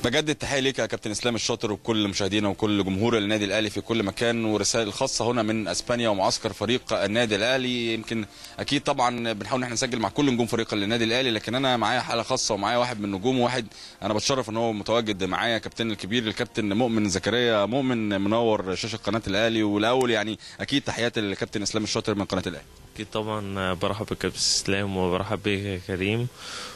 بجدد التحيه ليك يا كابتن اسلام الشاطر وكل مشاهدينا وكل جمهور النادي الاهلي في كل مكان ورسائل خاصه هنا من اسبانيا ومعسكر فريق النادي الاهلي يمكن اكيد طبعا بنحاول ان احنا نسجل مع كل نجوم فريق النادي الاهلي لكن انا معايا حاله خاصه ومعايا واحد من نجوم واحد انا بتشرف ان هو متواجد معايا كابتن الكبير الكابتن مؤمن زكريا مؤمن منور شاشه قناه الاهلي والاول يعني اكيد تحياتي للكابتن اسلام الشاطر من قناه الاهلي اكيد طبعا برحب بالكابتن اسلام وبرحب بيك يا كريم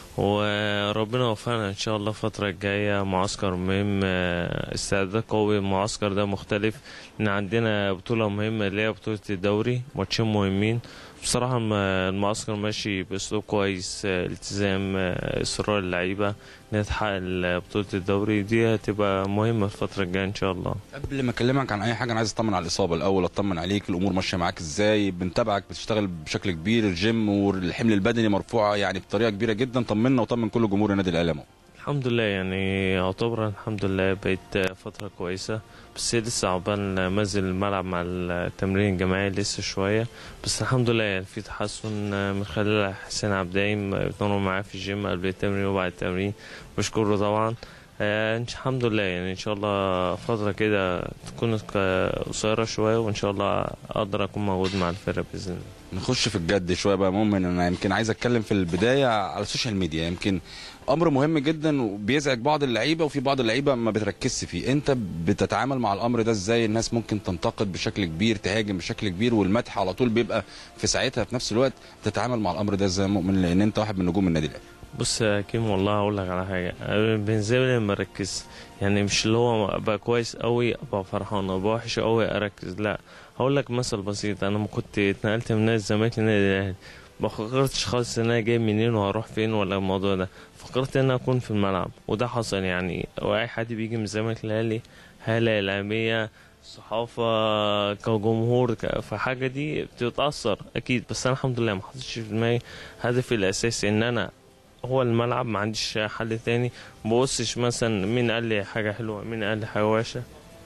وربنا يوفقنا ان شاء الله الفترة الجاية معسكر مهم آه، استعداد قوي المعسكر ده مختلف ان عندنا بطولة مهمة اللي هي بطولة الدوري ماتشين مهمين بصراحة الم- المعسكر ماشي باسلوب كويس آه، التزام آه، اصرار اللعيبة انها تحقق ال- بطولة الدوري دي هتبقى مهمة الفترة الجاية ان شاء الله قبل ما اكلمك عن اي حاجه انا عايز اطمن على الاصابه الاول اطمن عليك الامور ماشيه معاك ازاي بنتابعك بتشتغل بشكل كبير الجيم والحمل البدني مرفوع يعني بطريقه كبيره جدا طمنا وطمن كل جمهور النادي الاهلي يا مؤمن. الحمد لله يعني يعتبر الحمد لله بقيت فترة كويسة بس لسه عقبال ما انزل الملعب مع التمرين الجماعي لسه شوية بس الحمد لله يعني في تحسن من خلال حسين عبدايم بتمرن معاه في الجيم قبل التمرين وبعد التمرين بشكره طبعا آه، إن شاء- الحمد لله يعني ان شاء الله فترة كده تكون ك- قصيرة شوية وان شاء الله اقدر اكون موجود مع الفرقة باذن الله نخش في الجد شويه بقى مؤمن انا يمكن عايز اتكلم في البدايه على السوشيال ميديا يمكن امر مهم جدا وبيزعج بعض اللعيبه وفي بعض اللعيبه ما بتركزش فيه انت بتتعامل مع الامر ده ازاي الناس ممكن تنتقد بشكل كبير تهاجم بشكل كبير والمدح على طول بيبقى في ساعتها في نفس الوقت تتعامل مع الامر ده ازاي يا مؤمن لان انت واحد من نجوم النادي الاهلي بص يا كيم والله هقول لك على حاجه أنا بالنسبه لي مركز يعني مش اللي هو ابقى كويس قوي ابقى فرحان ابقى وحش قوي اركز لا هقول لك مثل بسيط انا ما كنت اتنقلت من نادي الزمالك لنادي الاهلي ما فكرتش خالص ان انا جاي منين وهروح فين ولا الموضوع ده فكرت ان انا اكون في الملعب وده حصل يعني واي حد بيجي من الزمالك للاهلي هاله اعلاميه صحافه كجمهور ك- فحاجه دي بتتاثر اكيد بس انا الحمد لله ما حطيتش في دماغي هدفي الاساسي ان انا هو الملعب ما عنديش حل تاني ببصش مثلا مين قال لي حاجة حلوة مين قال لي حاجة وحشة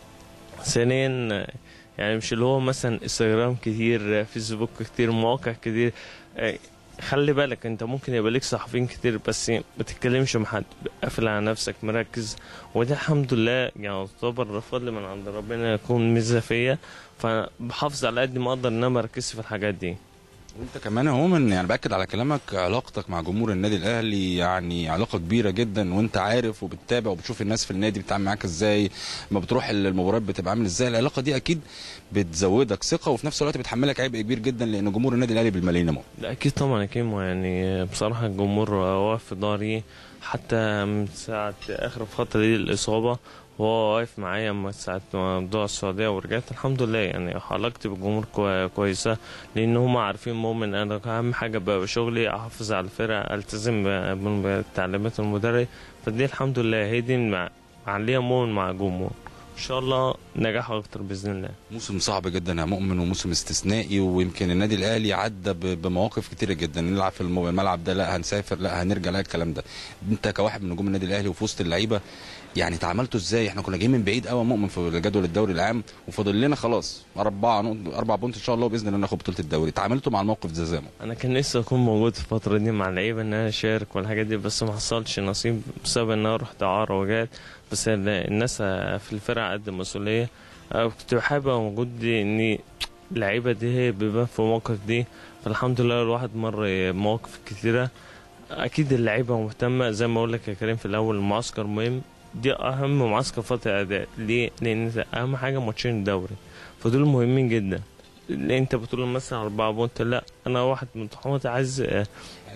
ثانيا يعني مش اللي هو مثلا انستجرام كتير فيسبوك كتير مواقع كتير آه، خلي بالك انت ممكن يبقى ليك صحفيين كتير بس ما تتكلمش مع حد قافل على نفسك مركز وده الحمد لله يعني يعتبر فضل من عند ربنا يكون ميزه فيا فبحافظ على قد ما اقدر ان انا مركز في الحاجات دي وانت كمان يا مؤمن يعني باكد على كلامك علاقتك مع جمهور النادي الاهلي يعني علاقه كبيره جدا وانت عارف وبتتابع وبتشوف الناس في النادي بتتعامل معاك ازاي ما بتروح المباريات بتبقى عامل ازاي العلاقه دي اكيد بتزودك ثقه وفي نفس الوقت بتحملك عبء كبير جدا لان جمهور النادي الاهلي بالملايين يا مؤمن لا اكيد طبعا يا كيمو يعني بصراحه الجمهور واقف في ظهري حتى من ساعه اخر فتره دي الاصابه وهو واقف معايا من ساعه موضوع السعوديه ورجعت الحمد لله يعني علاقتي بالجمهور كوي- كويسه لان هم عارفين مؤمن انا اهم حاجه بقى شغلي احافظ على الفرقه التزم ب- بتعليمات المدرب فدي الحمد لله هي دي مع- معليه مؤمن مع الجمهور ان شاء الله نجاح اكتر باذن الله موسم صعب جدا يا مؤمن وموسم استثنائي ويمكن النادي الاهلي عدى ب- بمواقف كتيره جدا نلعب في المو- الملعب ده لا هنسافر لا هنرجع لا الكلام ده انت كواحد من نجوم النادي الاهلي وفي وسط اللعيبه يعني تعاملتوا ازاي احنا كنا جايين من بعيد قوي يا مؤمن في جدول الدوري العام وفاضل لنا خلاص اربعه نقط- اربع بونت ان شاء الله باذن الله ناخد بطوله الدوري تعاملتوا مع الموقف ده ازاي يا مؤمن؟ انا كان نفسي اكون موجود في الفتره دي مع اللعيبه ان انا اشارك والحاجات دي بس ما حصلش نصيب بسبب ان انا رحت اعاره وجات بس ال- الناس في الفرقه قد المسؤوليه أه، كنت حابب أبقى موجود دي ان اللعيبه دي هي بيبان في المواقف دي فالحمد لله الواحد مر بمواقف كتيره اكيد اللعيبه مهتمه زي ما اقول لك يا كريم في الاول المعسكر مهم دي اهم معسكر فتره اداء ليه لان أنت اهم حاجه ماتشين الدوري فدول مهمين جدا اللي انت بتقول مثلا أربعة بونت لا انا واحد من طموحاتي عايز آه،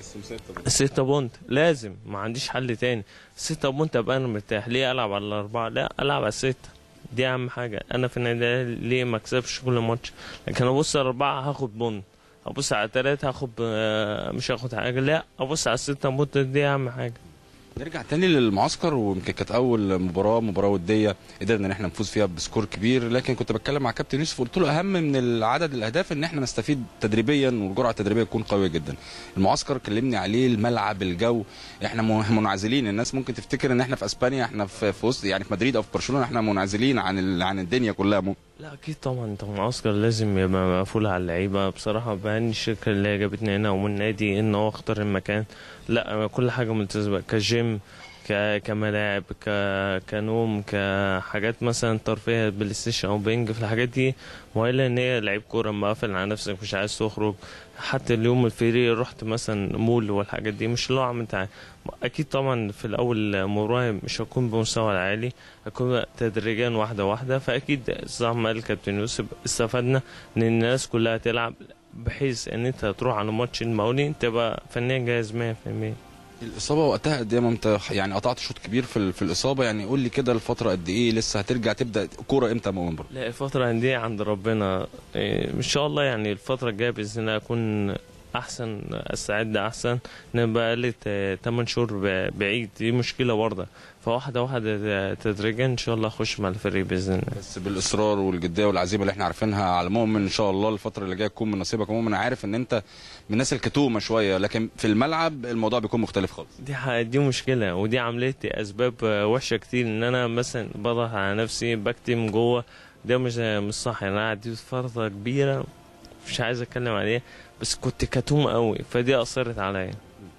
ستة بونت لازم ما عنديش حل تاني ستة بونت ابقى انا مرتاح ليه العب على الاربعة لا العب على الستة دي اهم حاجة انا في النادي الأهلي ليه ما اكسبش كل ماتش لكن ابص على الاربعة هاخد بونت ابص على تلاتة هاخد آه، مش هاخد حاجة لا ابص على الستة بونت دي اهم حاجة نرجع تاني للمعسكر ويمكن كانت اول مباراه مباراه وديه قدرنا ان احنا نفوز فيها بسكور كبير لكن كنت بتكلم مع كابتن يوسف قلت له اهم من العدد الاهداف ان احنا نستفيد تدريبيا والجرعه التدريبيه تكون قويه جدا المعسكر كلمني عليه الملعب الجو احنا م- منعزلين الناس ممكن تفتكر ان احنا في اسبانيا احنا في في وسط يعني في مدريد او في برشلونه احنا منعزلين عن ال- عن الدنيا كلها ممكن. لا اكيد طبعا انت معسكر لازم يبقى مقفول على اللعيبه بصراحه بهني الشركه اللي هي جابتني هنا ومن النادي ان هو اختار المكان لا كل حاجه ملتزمه كجيم ك... كملاعب ك... كنوم كحاجات مثلا ترفيه بلاي ستيشن او بينج في الحاجات دي والا ان هي لعيب كوره مقفل على نفسك مش عايز تخرج حتى اليوم الفري رحت مثلا مول والحاجات دي مش اللي هو عم انت اكيد طبعا في الاول مباراه مش هكون بمستوى العالي هكون تدريجيا واحده واحده فاكيد زي ما قال الكابتن يوسف استفدنا ان الناس كلها تلعب بحيث ان انت تروح على ماتش المقاولين تبقى فنيا جاهز 100% الاصابه وقتها قد ايه ما انت يعني قطعت شوط كبير في ال- في الاصابه يعني قول لي كده الفتره قد ايه لسه هترجع تبدا كوره امتى يا مؤمن برضه لا الفترة دي عند ربنا إيه، ان شاء الله يعني الفترة الجاية باذن الله اكون احسن استعد احسن ان بقى لي 8 شهور ب- بعيد دي مشكلة برضه فواحدة واحدة تدريجيا ان شاء الله اخش مع الفريق باذن الله بس بالاصرار والجديه والعزيمه اللي احنا عارفينها على مؤمن ان شاء الله الفتره اللي جايه تكون من نصيبك يا مؤمن أنا عارف ان انت من الناس الكتومه شويه لكن في الملعب الموضوع بيكون مختلف خالص دي ح- دي مشكلة ودي عملت اسباب وحشة كتير ان انا مثلا بضغط على نفسي بكتم جوه ده مش مش صح يعني انا عديت فترة كبيرة مش عايز اتكلم عليها بس كنت كتوم قوي فدي اثرت عليا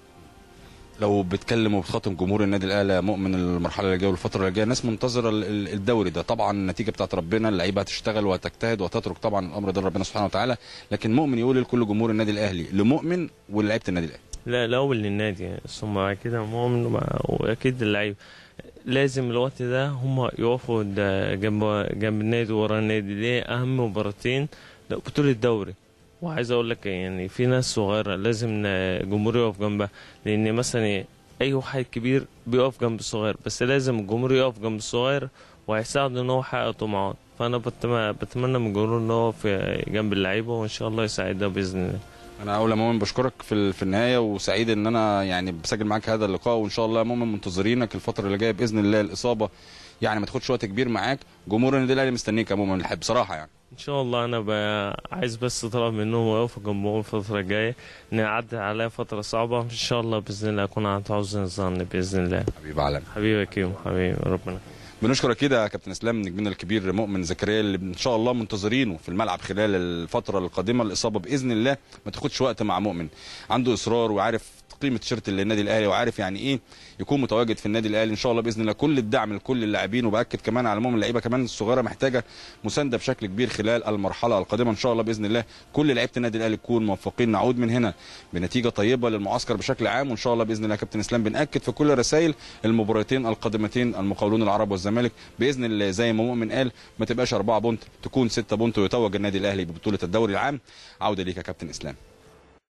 لو بتكلم وبتخاطب جمهور النادي الاهلي يا مؤمن المرحله اللي جايه والفتره اللي جايه الناس منتظره ال- ال- الدوري ده طبعا النتيجه بتاعت ربنا اللعيبه هتشتغل وهتجتهد وهتترك طبعا الامر ده لربنا سبحانه وتعالى لكن مؤمن يقول لكل جمهور النادي الاهلي لمؤمن ولعيبه النادي الاهلي لا الاول للنادي ثم بعد كده مؤمن ومع- واكيد اللعيبه لازم الوقت ده هم يقفوا ده جنب جنب النادي ورا النادي ليه اهم مباراتين لا، بطوله الدوري وعايز اقول لك يعني في ناس صغيره لازم ن- الجمهور يقف جنبها لان مثلا اي واحد كبير بيقف جنب الصغير بس لازم الجمهور يقف جنب الصغير وهيساعده ان هو يحقق طموحات فانا بتم- بتمنى من الجمهور ان هو في جنب اللعيبه وان شاء الله يساعدها باذن الله انا اول يا مؤمن بشكرك في ال- في النهايه وسعيد ان انا يعني بسجل معاك هذا اللقاء وان شاء الله يا مؤمن منتظرينك الفتره اللي جايه باذن الله الاصابه يعني ما تاخدش وقت كبير معاك جمهور النادي الاهلي مستنيك يا مؤمن الحب بصراحه يعني ان شاء الله انا ب- عايز بس طلب منهم ويقفوا جنبهم الفتره الجايه ان عدى عليا فتره صعبه ان شاء الله باذن الله اكون عند حسن الظن باذن الله حبيبي عالمي حبيبي يا كيمو حبيبي ربنا بنشكرك كده يا كابتن اسلام نجمنا الكبير مؤمن زكريا اللي ان شاء الله منتظرينه في الملعب خلال الفتره القادمه الاصابه باذن الله ما تاخدش وقت مع مؤمن عنده اصرار وعارف قيمه تيشيرت النادي الاهلي وعارف يعني ايه يكون متواجد في النادي الاهلي ان شاء الله باذن الله كل الدعم لكل اللاعبين وباكد كمان على مؤمن اللعيبه كمان الصغيره محتاجه مسانده بشكل كبير خلال المرحله القادمه ان شاء الله باذن الله كل لعيبه النادي الاهلي تكون موفقين نعود من هنا بنتيجه طيبه للمعسكر بشكل عام وان شاء الله باذن الله يا كابتن اسلام بناكد في كل رسائل المباراتين القادمتين المقاولون العرب والزمالك باذن الله زي ما مؤمن قال ما تبقاش 4 بونت تكون 6 بونت ويتوج النادي الاهلي ببطوله الدوري العام عوده ليك يا كابتن اسلام